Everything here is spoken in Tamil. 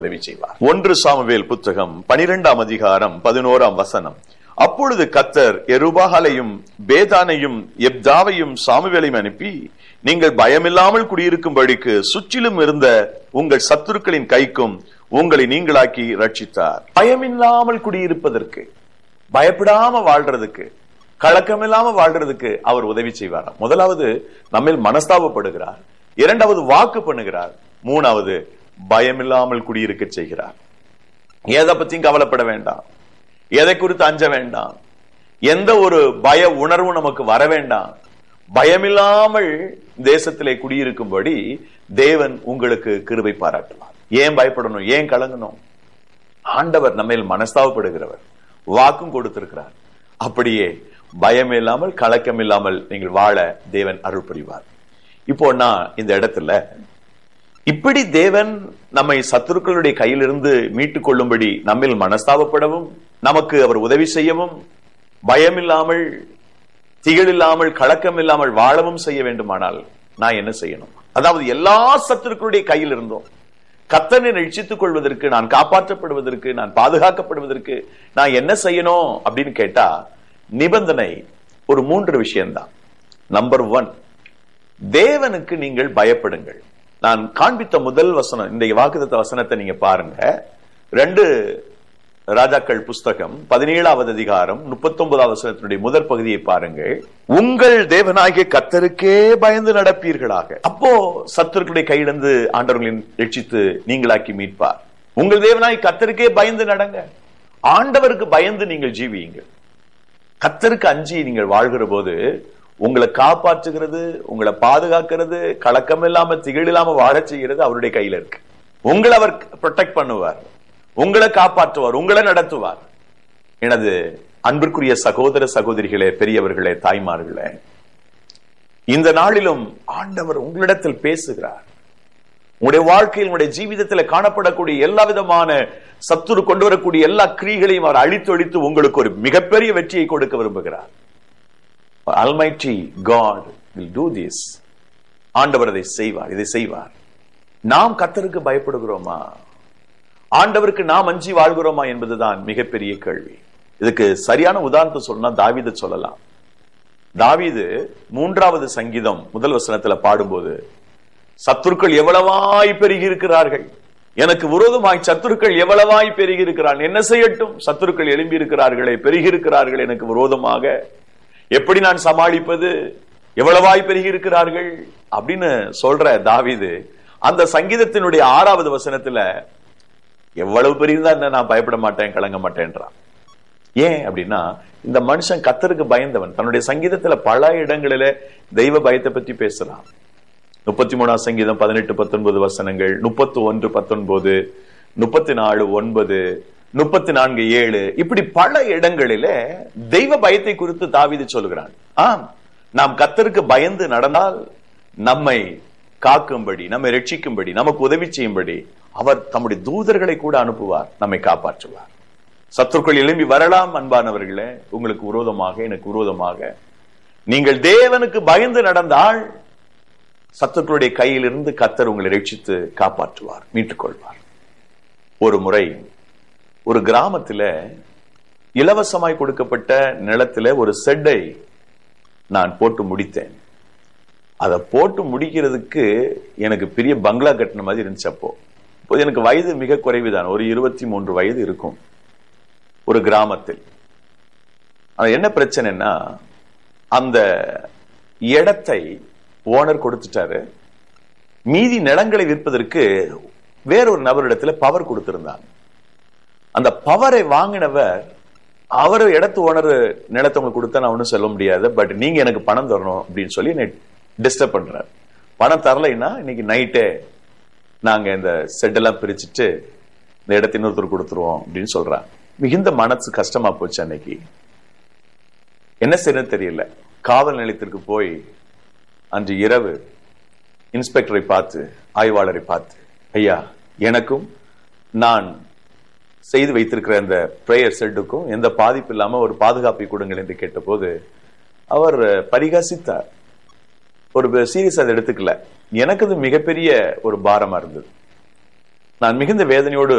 உதவி செய்வார் ஒன்று சாமுவேல் புத்தகம் பனிரெண்டாம் அதிகாரம் பதினோராம் வசனம் அப்பொழுது கத்தர் எருபாகலையும் பேதானையும் எப்தாவையும் சாமுவேலையும் அனுப்பி நீங்கள் பயமில்லாமல் குடியிருக்கும்படிக்கு சுற்றிலும் இருந்த உங்கள் சத்துருக்களின் கைக்கும் உங்களை நீங்களாக்கி ரட்சித்தார் பயமில்லாமல் குடியிருப்பதற்கு பயப்படாம வாழ்றதுக்கு கலக்கமில்லாம வாழ்றதுக்கு அவர் உதவி செய்வாராம் முதலாவது நம்மில் மனஸ்தாபப்படுகிறார் இரண்டாவது வாக்கு பண்ணுகிறார் மூணாவது பயமில்லாமல் குடியிருக்க செய்கிறார் எதை பத்தியும் கவலைப்பட வேண்டாம் எதை குறித்து அஞ்ச வேண்டாம் எந்த ஒரு பய உணர்வும் நமக்கு வர வேண்டாம் பயமில்லாமல் தேசத்திலே குடியிருக்கும்படி தேவன் உங்களுக்கு கிருபை பாராட்டுவார் ஏன் பயப்படணும் ஏன் கலங்கணும் ஆண்டவர் நம்மேல் மனஸ்தாபப்படுகிறவர் வாக்கும் கொடுத்திருக்கிறார் அப்படியே பயம் இல்லாமல் கலக்கம் இல்லாமல் நீங்கள் வாழ தேவன் அருள் புரிவார் இப்போ நான் இந்த இடத்துல இப்படி தேவன் நம்மை சத்துருக்களுடைய கையிலிருந்து மீட்டுக் கொள்ளும்படி நம்மில் மனஸ்தாபப்படவும் நமக்கு அவர் உதவி செய்யவும் பயமில்லாமல் திகழில்லாமல் கலக்கம் இல்லாமல் வாழவும் செய்ய வேண்டுமானால் நான் என்ன செய்யணும் அதாவது எல்லா சத்துருக்களுடைய கையில் இருந்தோம் கத்தனை ரட்சித்துக் கொள்வதற்கு நான் காப்பாற்றப்படுவதற்கு நான் பாதுகாக்கப்படுவதற்கு நான் என்ன செய்யணும் அப்படின்னு கேட்டா நிபந்தனை ஒரு மூன்று விஷயம்தான் நம்பர் ஒன் தேவனுக்கு நீங்கள் பயப்படுங்கள் நான் காண்பித்த முதல் வசனம் இந்த வாக்குத்த வசனத்தை நீங்க பாருங்க ரெண்டு ராஜாக்கள் புஸ்தகம் பதினேழாவது அதிகாரம் முப்பத்தி ஒன்பதாவது வசனத்தினுடைய முதற் பகுதியை பாருங்கள் உங்கள் தேவனாகிய கத்தருக்கே பயந்து நடப்பீர்களாக அப்போ சத்துருக்களுடைய கையிலிருந்து ஆண்டவர்களின் ரட்சித்து நீங்களாக்கி மீட்பார் உங்கள் தேவனாய் கத்தருக்கே பயந்து நடங்க ஆண்டவருக்கு பயந்து நீங்கள் ஜீவியுங்கள் கத்தருக்கு அஞ்சி நீங்கள் வாழ்கிற போது உங்களை காப்பாற்றுகிறது உங்களை பாதுகாக்கிறது கலக்கம் இல்லாம திகழ் இல்லாம வாழ செய்கிறது அவருடைய கையில இருக்கு உங்களை அவர் ப்ரொடெக்ட் பண்ணுவார் உங்களை காப்பாற்றுவார் உங்களை நடத்துவார் எனது அன்பிற்குரிய சகோதர சகோதரிகளே பெரியவர்களே தாய்மார்களே இந்த நாளிலும் ஆண்டவர் உங்களிடத்தில் பேசுகிறார் உங்களுடைய வாழ்க்கையில் உங்களுடைய ஜீவிதத்தில் காணப்படக்கூடிய எல்லா விதமான சத்துரு கொண்டு வரக்கூடிய எல்லா கிரிகளையும் அவர் அழித்தொழித்து உங்களுக்கு ஒரு மிகப்பெரிய வெற்றியை கொடுக்க விரும்புகிறார் almighty God will do this ஆண்டவர் அதை செய்வார் இதை செய்வார் நாம் கத்தருக்கு பயப்படுகிறோமா ஆண்டவருக்கு நாம் அஞ்சி வாழ்கிறோமா என்பதுதான் மிகப்பெரிய கேள்வி இதுக்கு சரியான உதாரணத்தை சொன்னா தாவித சொல்லலாம் தாவிது மூன்றாவது சங்கீதம் முதல் வசனத்துல பாடும்போது சத்துருக்கள் எவ்வளவாய் பெருகி இருக்கிறார்கள் எனக்கு விரோதமாய் சத்துருக்கள் எவ்வளவாய் பெருகி இருக்கிறான் என்ன செய்யட்டும் சத்துருக்கள் எழும்பி இருக்கிறார்களே பெருகி இருக்கிறார்கள் எனக்கு விரோதமாக எப்படி நான் சமாளிப்பது எவ்வளவாய் பெருகி இருக்கிறார்கள் அப்படின்னு சொல்ற தாவிது அந்த சங்கீதத்தினுடைய ஆறாவது வசனத்துல எவ்வளவு பெரியதா என்ன நான் பயப்பட மாட்டேன் கலங்க மாட்டேன்றான் ஏன் அப்படின்னா இந்த மனுஷன் கத்தருக்கு பயந்தவன் தன்னுடைய சங்கீதத்துல பல இடங்களில தெய்வ பயத்தை பற்றி பேசுறான் முப்பத்தி மூணாம் சங்கீதம் பதினெட்டு பத்தொன்பது வசனங்கள் முப்பத்தி ஒன்று பத்தொன்பது முப்பத்தி நாலு ஒன்பது முப்பத்தி நான்கு ஏழு இப்படி பல இடங்களில தெய்வ பயத்தை குறித்து தாவிது சொல்கிறான் ஆம் நாம் கத்தருக்கு பயந்து நடந்தால் நம்மை காக்கும்படி நம்மை ரட்சிக்கும்படி நமக்கு உதவி செய்யும்படி அவர் தம்முடைய தூதர்களை கூட அனுப்புவார் நம்மை காப்பாற்றுவார் சத்துருக்கள் எழும்பி வரலாம் அன்பானவர்களே உங்களுக்கு விரோதமாக எனக்கு விரோதமாக நீங்கள் தேவனுக்கு பயந்து நடந்தால் சத்துருக்களுடைய கையிலிருந்து கத்தர் உங்களை ரட்சித்து காப்பாற்றுவார் மீட்டுக் கொள்வார் ஒரு முறை ஒரு கிராமத்துல இலவசமாய் கொடுக்கப்பட்ட நிலத்துல ஒரு செட்டை நான் போட்டு முடித்தேன் அதை போட்டு முடிக்கிறதுக்கு எனக்கு பெரிய பங்களா கட்டின மாதிரி இருந்துச்சு அப்போ இப்போ எனக்கு வயது மிக குறைவுதான் ஒரு இருபத்தி மூன்று வயது இருக்கும் ஒரு கிராமத்தில் அது என்ன பிரச்சனைன்னா அந்த இடத்தை ஓனர் கொடுத்துட்டாரு மீதி நிலங்களை விற்பதற்கு வேறொரு நபரிடத்துல பவர் கொடுத்திருந்தாங்க அந்த பவரை வாங்கினவர் அவர் இடத்து ஓனர் நிலத்தை உங்களுக்கு கொடுத்தா நான் ஒன்றும் சொல்ல முடியாது பட் நீங்க எனக்கு பணம் தரணும் அப்படின்னு சொல்லி என்னை டிஸ்டர்ப் பண்றாரு பணம் தரலைன்னா இன்னைக்கு நைட்டே நாங்க இந்த செட்டெல்லாம் பிரிச்சுட்டு இந்த இடத்தை இன்னொருத்தர் கொடுத்துருவோம் அப்படின்னு சொல்றாங்க மிகுந்த மனசு கஷ்டமா போச்சு அன்னைக்கு என்ன செய்யணும் தெரியல காவல் நிலையத்திற்கு போய் அன்று இரவு இன்ஸ்பெக்டரை பார்த்து ஆய்வாளரை பார்த்து ஐயா எனக்கும் நான் செய்து வைத்திருக்கிற அந்த பிரேயர் செட்டுக்கும் எந்த பாதிப்பு இல்லாம ஒரு பாதுகாப்பை கொடுங்கள் என்று கேட்டபோது அவர் பரிகாசித்தார் ஒரு சீரியஸ் அதை எடுத்துக்கல எனக்கு அது மிகப்பெரிய ஒரு பாரமா இருந்தது நான் மிகுந்த வேதனையோடு